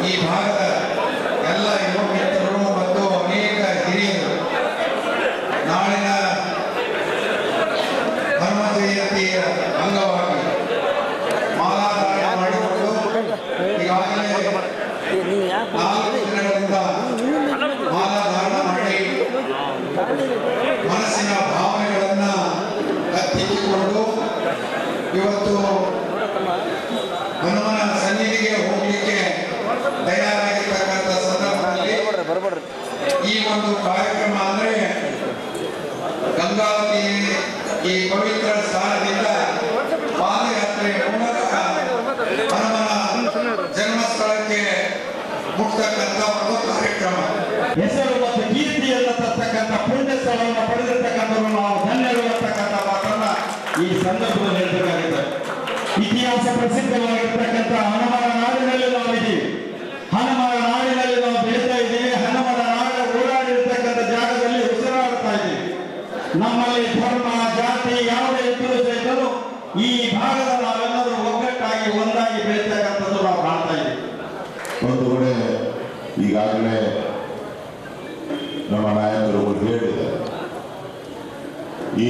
ಈ ಭಾಗದ ಎಲ್ಲ ಯುವ ಮಿತ್ರರು ಮತ್ತು ಅನೇಕ ಹಿರಿಯರು ನಾಳಿನ ಧರ್ಮ ಜಯಂತಿಯ ಅಂಗವಾಗಿ ಮಾಲಾಧಾರಣೆ ಮಾಡಿಕೊಂಡು ಈಗಾಗಲೇ ನಾಲ್ಕು ದಿನಗಳಿಂದ ಮಾಲಾಧಾರಣ ಮಾಡಿ ಮನಸ್ಸಿನ ಭಾವನೆಗಳನ್ನ ಕತ್ತಿಕ್ಕಿಕೊಂಡು ಇವತ್ತು ಹನುಮನ ಸನ್ನಿಧಿಗೆ ಹೋಗಲಿಕ್ಕೆ ತಯಾರಾಗಿರ್ತಕ್ಕಂಥ ಸಂದರ್ಭದಲ್ಲಿ ಈ ಒಂದು ಕಾರ್ಯಕ್ರಮ ಅಂದ್ರೆ ಗಂಗಾವತಿ ಈ ಪವಿತ್ರ ಸ್ಥಾನದಿಂದ ಪಾದಯಾತ್ರೆ ಮೂಲಕ ಹನುಮನ ಜನ್ಮಸ್ಥಳಕ್ಕೆ ಮುಟ್ತಕ್ಕಂಥ ಒಂದು ಕಾರ್ಯಕ್ರಮ ಹೆಸರು ಮತ್ತು ಕೀರ್ತಿಯನ್ನು ತರ್ತಕ್ಕಂಥ ಪುಣ್ಯ ಸ್ಥಳವನ್ನು ಪಡೆದಿರ್ತಕ್ಕಂಥವ್ರು ನಾವು ಧನ್ಯರು ಅಂತಕ್ಕಂಥ ಮಾತನ್ನ ಈ ಸಂದರ್ಭದಲ್ಲಿ ಹೇಳಬೇಕಾಗಿದೆ ಇತಿಹಾಸ ಪ್ರಸಿದ್ಧವಾಗಿರ್ತಕ್ಕಂಥ ಹನುಮನ ನಾಡಿನಲ್ಲಿ ನಾವಿದ್ದೀವಿ ಹನುಮನ ನಾಡಿನಲ್ಲಿ ನಾವು ಬೆಳೀತಾ ಇದ್ದೀವಿ ಹನುಮನ ನಾಡ ಓಡಾಡಿರ್ತಕ್ಕಂಥ ಜಾಗದಲ್ಲಿ ಉಸಿರಾಡ್ತಾ ಇದ್ದೀವಿ ನಮ್ಮಲ್ಲಿ ಧರ್ಮ ಜಾತಿ ಯಾವುದೇ ಇದ್ದರೂ ಸಹಿತನು ಈ ಭಾಗದ ನಾವೆಲ್ಲರೂ ಒಗ್ಗಟ್ಟಾಗಿ ಒಂದಾಗಿ ಬೆಳೀತಕ್ಕಂಥದ್ದು ನಾವು ಕಾಣ್ತಾ ಇದ್ದೀವಿ ಒಂದು ಕಡೆ ಈಗಾಗಲೇ ನಮ್ಮ ನಾಯಕರು ಹೇಳಿದ್ದಾರೆ ಈ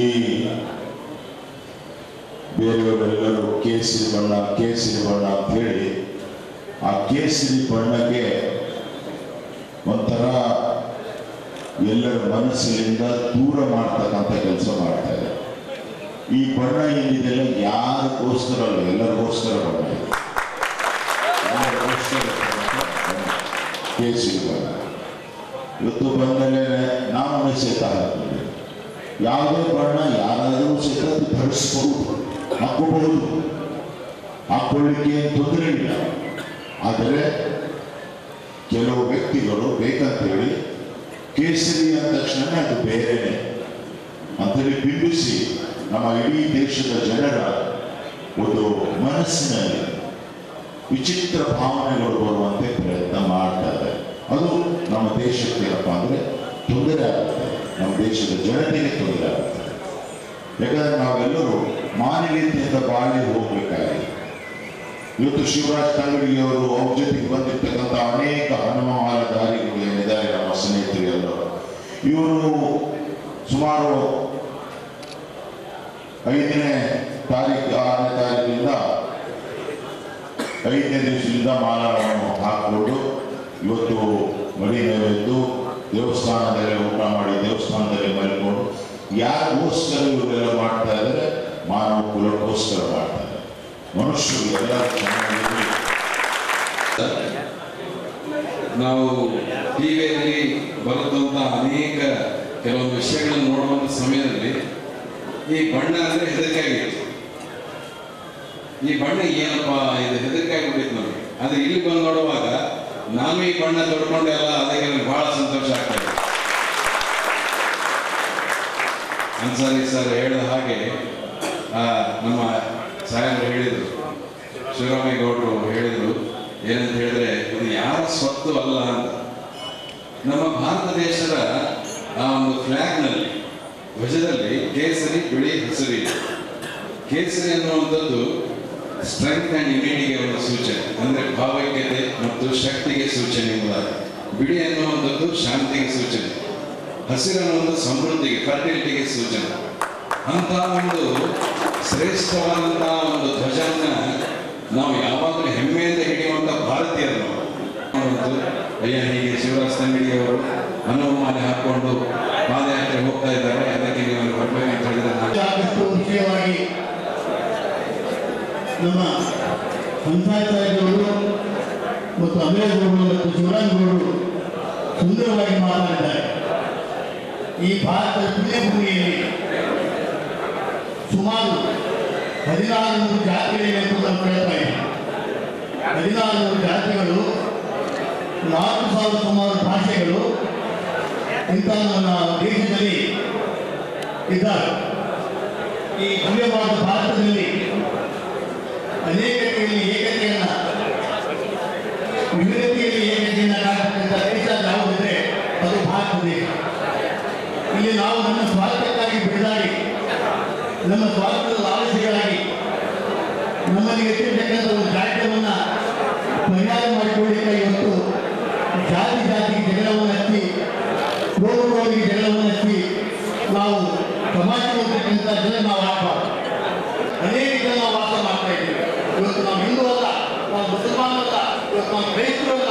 ಬೇರೆಯವರೆಲ್ಲರೂ ಕೇಸರಿ ಬಣ್ಣ ಕೇಸರಿ ಬಣ್ಣ ಅಂತ ಹೇಳಿ ಆ ಕೇಸರಿ ಬಣ್ಣಕ್ಕೆ ಒಂಥರ ಎಲ್ಲರ ಮನಸ್ಸಿನಿಂದ ದೂರ ಮಾಡ್ತಕ್ಕಂಥ ಕೆಲಸ ಮಾಡ್ತಾ ಇದೆ ಈ ಬಣ್ಣ ಏನಿದೆಲ್ಲ ಯಾರಿಗೋಸ್ಕರ ಅಲ್ಲ ಎಲ್ಲರಿಗೋಸ್ಕರ ಬಣ್ಣ ಇದೆ ಯಾರಿಗೋಸ್ಕರ ಕೇಸರಿ ಬಣ್ಣ ಇವತ್ತು ಬಂದಮೇಲೆ ನಾವು ಸಹಿತ ಹಾಕ್ತೀವಿ ಯಾವುದೇ ಬಣ್ಣ ಯಾರಾದರೂ ಸಹಿತ ಅದು ಧರಿಸ್ಬಹುದು ಹಾಕೋಬಹುದು ಹಾಕೊಳ್ಳಿಕ್ಕೆ ಏನ್ ತೊಂದರೆ ಇಲ್ಲ ಆದರೆ ಕೆಲವು ವ್ಯಕ್ತಿಗಳು ಬೇಕಂತೇಳಿ ಕೇಸರಿ ಅಂದ ತಕ್ಷಣ ಅದು ಬೇರೆನೆ ಅಂತೇಳಿ ಬಿಂಬಿಸಿ ನಮ್ಮ ಇಡೀ ದೇಶದ ಜನರ ಒಂದು ಮನಸ್ಸಿನಲ್ಲಿ ವಿಚಿತ್ರ ಭಾವನೆಗಳು ಬರುವಂತೆ ಪ್ರಯತ್ನ ಮಾಡ್ತಾರೆ ಅದು ನಮ್ಮ ದೇಶಕ್ಕೆ ಏನಪ್ಪ ಅಂದ್ರೆ ತೊಂದರೆ ಆಗುತ್ತೆ ನಮ್ಮ ದೇಶದ ಜನತೆಗೆ ತೊಂದರೆ ಆಗುತ್ತೆ ಯಾಕಂದ್ರೆ ನಾವೆಲ್ಲರೂ ಮಾನವೀಯತೆಯಿಂದ ಬಾಳಿ ಹೋಗ್ಬೇಕಾಗಿದೆ ಇವತ್ತು ಶಿವರಾಜ್ ತಂಗಡಿಯವರು ಅವ್ರ ಜೊತೆಗೆ ಬಂದಿರ್ತಕ್ಕಂಥ ಅನೇಕ ಹನುಮಾನಧಾರಿಗಳು ಏನಿದ್ದಾರೆ ನಮ್ಮ ಸ್ನೇಹಿತರು ಎಲ್ಲರೂ ಇವರು ಸುಮಾರು ಐದನೇ ತಾರೀಕು ಆರನೇ ತಾರೀಕಿನಿಂದ ಐದನೇ ದಿವಸದಿಂದ ಮಾಲಾವನ್ನು ಹಾಕಿಕೊಂಡು ಇವತ್ತು ಮಡಿ ನೈವೇದ್ದು ದೇವಸ್ಥಾನದಲ್ಲಿ ಊಟ ಮಾಡಿ ದೇವಸ್ಥಾನದಲ್ಲಿ ಮಲ್ಕೊಂಡು ಯಾರಿಗೋಸ್ಕರ ಇವರೆಲ್ಲ ಮಾಡ್ತಾ ಇದ್ದಾರೆ ಮಾನವ ಕುಲಕ್ಕೋಸ್ಕರ ಮಾಡ್ತಾ ಇದ್ದಾರೆ ಮನುಷ್ಯರು ಎಲ್ಲ ಚೆನ್ನಾಗಿರಲಿ ನಾವು ಟಿವಿಯಲ್ಲಿ ಬರುತ್ತಂತ ಅನೇಕ ಕೆಲವೊಂದು ವಿಷಯಗಳನ್ನು ನೋಡುವಂಥ ಸಮಯದಲ್ಲಿ ಈ ಬಣ್ಣ ಅಂದರೆ ಹೆದರಿಕೆ ಆಗಿತ್ತು ಈ ಬಣ್ಣ ಏನಪ್ಪ ಇದು ಹೆದರಿಕೆ ಆಗಿಬಿಟ್ಟಿತ್ತು ನಮಗೆ ಆದರೆ ಇಲ್ಲಿ ಬಂದು ನೋಡುವಾಗ ನಾನು ಈ ಬಣ್ಣ ತೊಡ್ಕೊಂಡೆಲ್ಲ ಅದಕ್ಕೆ ನನಗೆ ಬಹಳ ಸಂತೋಷ ಆಗ್ತದೆ ಅನ್ಸಾರಿ ಸರ್ ಹೇಳಿದ ಹಾಗೆ ಆ, ನಮ್ಮ ಸಾಹೇಬರು ಹೇಳಿದರು ಶಿವರಾಮೇಗೌಡರು ಹೇಳಿದರು ಏನಂತ ಹೇಳಿದ್ರೆ ಇದು ಯಾರ ಸ್ವತ್ತು ಅಲ್ಲ ಅಂತ ನಮ್ಮ ಭಾರತ ದೇಶದ ಆ ಒಂದು ಫ್ಲ್ಯಾಗ್ನಲ್ಲಿ ಧ್ವಜದಲ್ಲಿ ಕೇಸರಿ ಬಿಳಿ ಹಸಿರು ಇದೆ ಕೇಸರಿ ಅನ್ನುವಂಥದ್ದು ಸ್ಟ್ರೆಂತ್ ಆ್ಯಂಡ್ ಯುನಿಟಿಗೆ ಒಂದು ಸೂಚನೆ ಅಂದರೆ ಭಾವೈಕ್ಯತೆ ಮತ್ತು ಶಕ್ತಿಗೆ ಸೂಚನೆ ಎಂಬುದಾಗಿ ಬಿಳಿ ಅನ್ನುವಂಥದ್ದು ಶಾಂತಿಗೆ ಸೂಚನೆ ಹಸಿರು ಅನ್ನುವಂಥದ್ದು ಸಮೃದ್ಧಿಗೆ ಫರ್ಟಿಲಿಟಿಗೆ ಸೂಚನೆ ಅಂತ ಒಂದು ಶ್ರೇಷ್ಠವಾದಂತಹ ಒಂದು ಧ್ವಜವನ್ನ ನಾವು ಯಾವಾಗಲೂ ಹೆಮ್ಮೆಯಿಂದ ಹಿಡಿಯುವಂಥ ಭಾರತೀಯರು ನಾವು ನೋಡುವಂಥದ್ದು. ಅಯ್ಯ ಹೀಗೆ ಶಿವರಾಜ್ ತಂಗಡಿಯವರು ಮನೋಮಾಲೆ ಹಾಕೊಂಡು ಪಾದಯಾತ್ರೆ ಹೋಗ್ತಾ ಇದ್ದಾರೆ ಅದಕ್ಕೆ ನೀವು ಅಲ್ಲಿ ಬರ್ಬೇಕಂತ ಹೇಳಿದ್ರೆ ನಾನು ಸಾಕಷ್ಟು ವಿಷಯವಾಗಿ ನಮ್ಮ ಪಂಚಾಯತ್ ಸಾಹೇಬರು ಮತ್ತು ಅಮರೇಗೌಡರು ಮತ್ತು ಶಿವರಾಜಗೌಡರು ಸುಂದರವಾಗಿ ಮಾತನಾಡಿದ್ದಾರೆ ಈ ಭಾರತದ ಪುಣ್ಯಭೂಮಿಯಲ್ಲಿ ಸುಮಾರು ಹದಿನಾರು ನೂರು ಜಾತಿಗಳಿವೆ ಅಂತ ನಾವು ಕೇಳ್ತಾ ಇದ್ದೀವಿ ಹದಿನಾರು ನೂರು ಜಾತಿಗಳು ನಾಲ್ಕು ಸಾವಿರ ಸುಮಾರು ಭಾಷೆಗಳು ಇಂಥ ನಮ್ಮ ದೇಶದಲ್ಲಿ ಇದ್ದಾರೆ ಈ ಭವ್ಯವಾದ ಭಾರತದಲ್ಲಿ ಅನೇಕತೆಯಲ್ಲಿ ಏಕತೆಯನ್ನ ವಿವಿಧತೆಯಲ್ಲಿ ಏಕತೆಯನ್ನ ಕಾಣತಕ್ಕಂಥ ದೇಶ ಯಾವುದಿದ್ರೆ ಅದು ಭಾರತ ದೇಶ ಇಲ್ಲಿ ನಾವು ನಮ್ಮ ಸ್ವಾರ್ಥಕ್ಕಾಗಿ ಬಿಡದಾಡಿ ನಮ್ಮ ಸ್ವಾರ್ಥದ ಲಾಲಸೆಗಳಾಗಿ ನಮ್ಮಲ್ಲಿ ಎತ್ತಿರ್ತಕ್ಕಂಥ ಒಂದು ಕಾರ್ಯಕ್ರಮವನ್ನ ಪರಿಹಾರ ಮಾಡಿಕೊಳ್ಳಿಕ್ಕೆ ಇವತ್ತು ಸಮಾಜವಾಗಿರ್ತಕ್ಕಂಥ ಜನ ನಾವು ಆಗಬಾರ್ದು ಅನೇಕ ಜನ ನಾವು ವಾಸ ಮಾಡ್ತಾ ಇದ್ದೀವಿ ಇವತ್ತು ನಾವು ಹಿಂದೂ ಅಲ್ಲ ನಾವು ಮುಸಲ್ಮಾನ್ ಅಲ್ಲ ಇವತ್ತು ನಾವು ಕ್ರೈಸ್ತರು